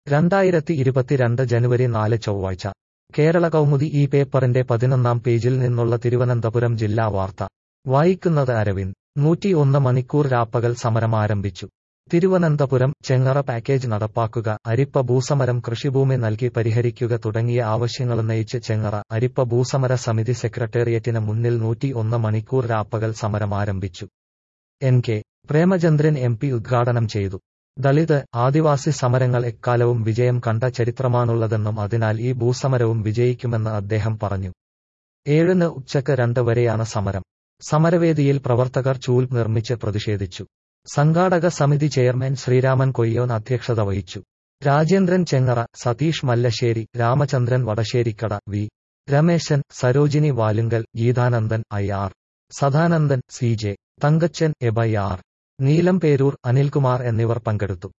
രണ്ടായിരത്തി ഇരുപത്തിരണ്ട് ജനുവരി നാല് ചൊവ്വാഴ്ച കേരള കൗമുദി ഈ പേപ്പറിന്റെ പതിനൊന്നാം പേജിൽ നിന്നുള്ള തിരുവനന്തപുരം ജില്ലാ വാർത്ത വായിക്കുന്നത് അരവിന്ദ് നൂറ്റി ഒന്ന് മണിക്കൂർ രാപ്പകൽ സമരം ആരംഭിച്ചു തിരുവനന്തപുരം ചെങ്ങറ പാക്കേജ് നടപ്പാക്കുക അരിപ്പ ഭൂസമരം കൃഷിഭൂമി നൽകി പരിഹരിക്കുക തുടങ്ങിയ ആവശ്യങ്ങളുന്നയിച്ച് ചെങ്ങറ അരിപ്പ ഭൂസമര സമിതി സെക്രട്ടേറിയറ്റിന് മുന്നിൽ നൂറ്റി ഒന്ന് മണിക്കൂർ രാപ്പകൽ സമരം ആരംഭിച്ചു N K Premachandran M P ഉദ്ഘാടനം ചെയ്തു ദളിത് ആദിവാസി സമരങ്ങൾ എക്കാലവും വിജയം കണ്ട ചരിത്രമാണുള്ളതെന്നും അതിനാൽ ഈ ഭൂസമരവും വിജയിക്കുമെന്ന് അദ്ദേഹം പറഞ്ഞു ഏഴിന് ഉച്ചക്ക് രണ്ട് വരെയാണ് സമരം സമരവേദിയിൽ പ്രവർത്തകർ ചൂൽ നിർമ്മിച്ച് പ്രതിഷേധിച്ചു സംഘാടക സമിതി ചെയർമാൻ ശ്രീരാമൻ കൊയ്യോൻ അധ്യക്ഷത വഹിച്ചു Rajendran Chengara Satheesh Mallassery Ramachandran Vadasserikkara V Rameshan Sarojini Valunkal Geethanandan I R Sadanandan C J Thankachan എബൈ ആർ നീലം പേരൂർ അനിൽകുമാർ എന്നിവർ പങ്കെടുത്തു